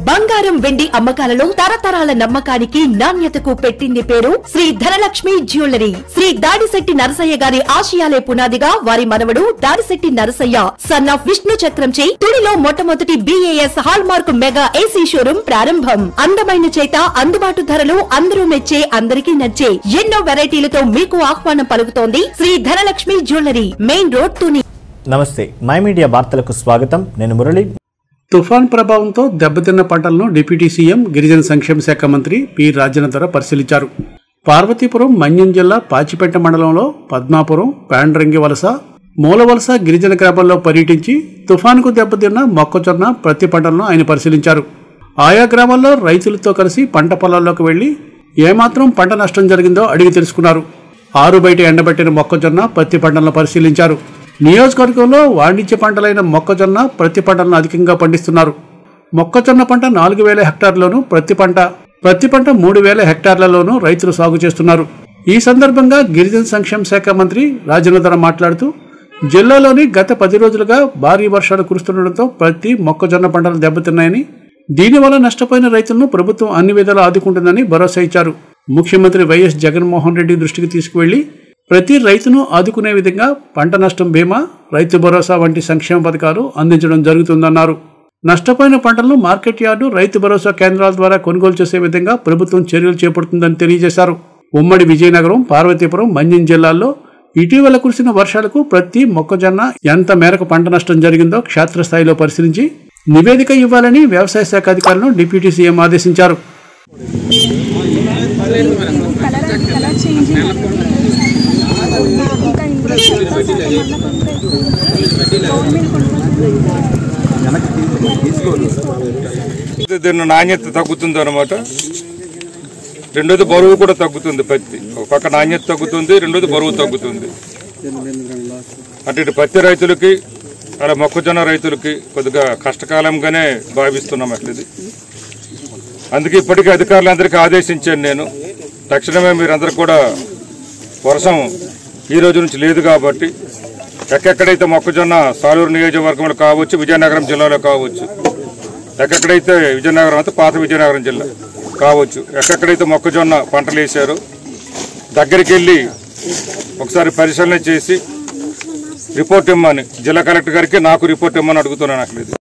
బంగారం వెండి అమ్మకాలలో తరతరాల నమ్మకానికి నాణ్యతకు పెట్టింది పేరు శ్రీ ధనలక్ష్మి జ్యువెలరీ శ్రీ దాడిశెట్టి నరసయ్య గారి ఆశయాలే పునాదిగా వారి మనవడు దాడిశెట్టి నరసయ్య సన్ ఆఫ్ విష్ణు చక్రంచే తుడిలో మొట్టమొదటి BIS hallmark mega AC showroom ప్రారంభం అందమైన చేత అందుబాటు ధరలు అందరూ మెచ్చే అందరికీ నచ్చే ఎన్నో వెరైటీలతో మీకు ఆహ్వానం పలుకుతోంది Shri Dhanalakshmi jewellery main road Tuni Namaste my media వార్తలకు స్వాగతం నేను మురళి తుఫాన్ ప్రభావంతో దెబ్బతిన్న పంటలను డిప్యూటీ సీఎం గిరిజన సంక్షేమ శాఖ మంత్రి పి రాజన ధర పరిశీలించారు పార్వతీపురం మన్యం జిల్లా పాచిపేట మండలంలో పద్మాపురం పాండ్రంగి వలస మూలవలస గిరిజన గ్రామాల్లో పర్యటించి తుఫానుకు దెబ్బతిన్న మొక్కజొన్న ప్రతి పంటలను ఆయన పరిశీలించారు ఆయా గ్రామాల్లో రైతులతో కలిసి పంట పొలాల్లోకి వెళ్లి ఏమాత్రం పంట నష్టం జరిగిందో అడిగి తెలుసుకున్నారు ఆరు బయట ఎండబెట్టిన మొక్కజొన్న పత్తి పంటలను పరిశీలించారు నియోజకవర్గంలో వాణిజ్య పంటలైన మొక్కజొన్న ప్రతి పంటలను అధికంగా పండిస్తున్నారు మొక్కజొన్న పంట నాలుగు వేల హెక్టార్లోను ప్రతి పంట ప్రతి పంట మూడు వేల హెక్టార్లలోనూ రైతులు సాగు చేస్తున్నారు ఈ సందర్భంగా గిరిజన సంక్షేమ శాఖ మంత్రి రాజేంద్ర మాట్లాడుతూ జిల్లాలోని గత పది రోజులుగా భారీ వర్షాలు కురుస్తుండటంతో ప్రతి మొక్కజొన్న పంటలు దెబ్బతిన్నాయని దీనివల్ల నష్టపోయిన రైతులను ప్రభుత్వం అన్ని విధాలు ఆదుకుంటుందని భరోసా ఇచ్చారు ముఖ్యమంత్రి వైఎస్ జగన్మోహన్ రెడ్డి దృష్టికి తీసుకువెళ్లి ప్రతి రైతును ఆదుకునే విధంగా పంట నష్టం బీమా రైతు భరోసా వంటి సంక్షేమ పథకాలు అందించడం జరుగుతుందన్నారు నష్టపోయిన పంటలను మార్కెట్ యార్డు రైతు భరోసా కేంద్రాల ద్వారా కొనుగోలు చేసే విధంగా ప్రభుత్వం చర్యలు చేపడుతుందని తెలియజేశారు ఉమ్మడి విజయనగరం పార్వతీపురం మన్యం జిల్లాల్లో ఇటీవల కురిసిన వర్షాలకు ప్రతి మొక్కజొన్న ఎంత మేరకు పంట నష్టం జరిగిందో క్షేత్రస్థాయిలో పరిశీలించి నివేదిక ఇవ్వాలని వ్యవసాయ శాఖ అధికారులను డిప్యూటీ సీఎం ఆదేశించారు కలర్ కలర్ చేంజ్ ఇంకా ఇంప్రెషన్ గవర్నమెంట్ దీని నాణ్యత తగ్గుతుంది అనమాట రెండోది బరువు కూడా తగ్గుతుంది పత్తి ఒక పక్క నాణ్యత తగ్గుతుంది రెండోది బరువు తగ్గుతుంది అంటే ఇటు పత్తి రైతులకి అలా మొక్కజొన్న రైతులకి కొద్దిగా కష్టకాలంగానే భావిస్తున్నాం అట్లా ఇది అందుకే ఇప్పటికీ అధికారులందరికీ ఆదేశించాను నేను తక్షణమే మీరందరూ కూడా వర్షం ఈ రోజు నుంచి లేదు కాబట్టి ఎక్కడైతే మొక్కజొన్న సాలూరు నియోజకవర్గంలో కావచ్చు విజయనగరం జిల్లాలో కావచ్చు ఎక్కడైతే విజయనగరం అంటే పాత విజయనగరం జిల్లా కావచ్చు ఎక్కడైతే మొక్కజొన్న పంటలు వేశారో దగ్గరికి వెళ్ళి ఒకసారి పరిశీలన చేసి రిపోర్ట్ ఇమ్మని జిల్లా కలెక్టర్ గారికి నాకు రిపోర్ట్ ఇమ్మని అడుగుతున్నాను అసలు ఇది